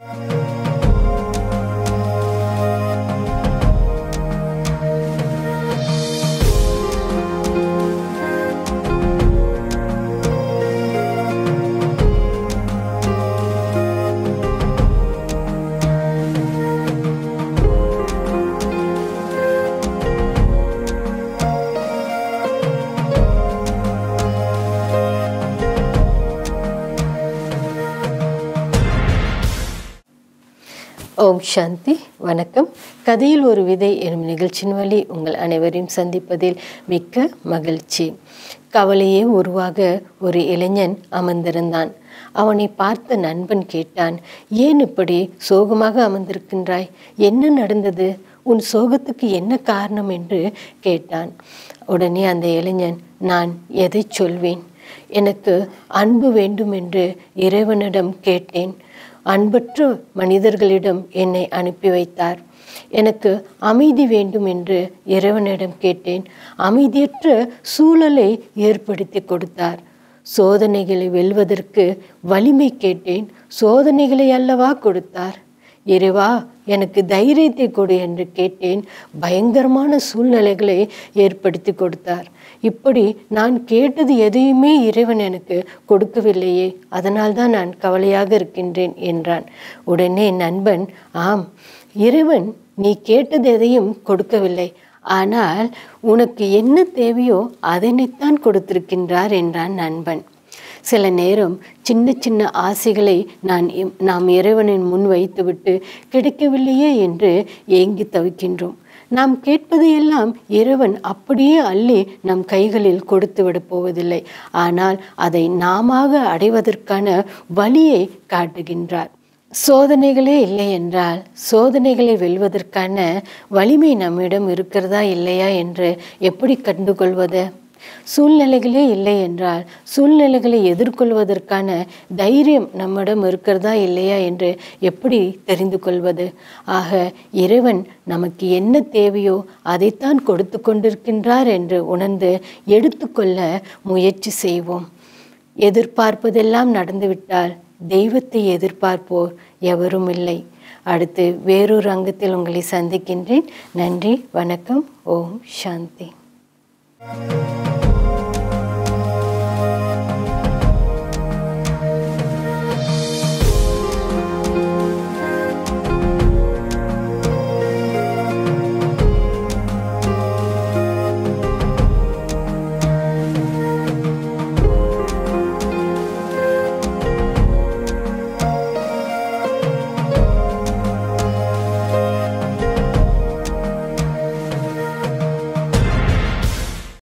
ஓம் சாந்தி வணக்கம் கதையில் ஒரு விதை எனும் நிகழ்ச்சியின் வழி உங்கள் அனைவரையும் சந்திப்பதில் மிக்க மகிழ்ச்சி கவலையே உருவாக ஒரு இளைஞன் அமர்ந்திருந்தான் அவனை பார்த்த நண்பன் கேட்டான் ஏன் இப்படி சோகமாக அமர்ந்திருக்கின்றாய் என்ன நடந்தது உன் சோகத்துக்கு என்ன காரணம் என்று கேட்டான் உடனே அந்த இளைஞன் நான் எதை சொல்வேன் எனக்கு அன்பு வேண்டும் என்று இறைவனிடம் கேட்டேன் அன்பற்ற மனிதர்களிடம் என்னை அனுப்பி வைத்தார் எனக்கு அமைதி வேண்டும் என்று இறைவனிடம் கேட்டேன் அமைதியற்ற சூழலை ஏற்படுத்தி கொடுத்தார் சோதனைகளை வெல்வதற்கு வலிமை கேட்டேன் சோதனைகளை அல்லவா கொடுத்தார் இறைவா எனக்கு தைரியத்தை கொடு என்று கேட்டேன் பயங்கரமான சூழ்நிலைகளை ஏற்படுத்தி கொடுத்தார் இப்படி நான் கேட்டது எதையுமே இறைவன் எனக்கு கொடுக்கவில்லையே அதனால்தான் நான் கவலையாக இருக்கின்றேன் என்றான் உடனே நண்பன் ஆம் இறைவன் நீ கேட்டது எதையும் கொடுக்கவில்லை ஆனால் உனக்கு என்ன தேவையோ அதனைத்தான் கொடுத்திருக்கின்றார் என்றான் நண்பன் சில நேரம் சின்ன சின்ன ஆசைகளை நான் இம்- நாம் இறைவனின் முன் வைத்துவிட்டு கிடைக்கவில்லையே என்று ஏங்கி தவிக்கின்றோம் நாம் கேட்பதையெல்லாம் இறைவன் அப்படியே அள்ளி நம் கைகளில் கொடுத்து விடப் போவதில்லை ஆனால் அதை நாமாக அடைவதற்கான வழியை காட்டுகின்றார் சோதனைகளே இல்லை என்றால் சோதனைகளை வெல்வதற்கான வலிமை நம்மிடம் இருக்கிறதா இல்லையா என்று எப்படி கண்டுகொள்வது சூழ்நிலைகளே இல்லை என்றால் சூழ்நிலைகளை எதிர்கொள்வதற்கான தைரியம் நம்மிடம் இருக்கிறதா இல்லையா என்று எப்படி தெரிந்து கொள்வது ஆக இறைவன் நமக்கு என்ன தேவையோ அதைத்தான் கொடுத்து கொண்டிருக்கின்றார் என்று உணர்ந்து எடுத்துக்கொள்ள முயற்சி செய்வோம் எதிர்பார்ப்பதெல்லாம் நடந்துவிட்டால் தெய்வத்தை எதிர்பார்ப்போர் எவரும் இல்லை அடுத்து வேறொரு அங்கத்தில் உங்களை சந்திக்கின்றேன் நன்றி வணக்கம் ஓம் சாந்தி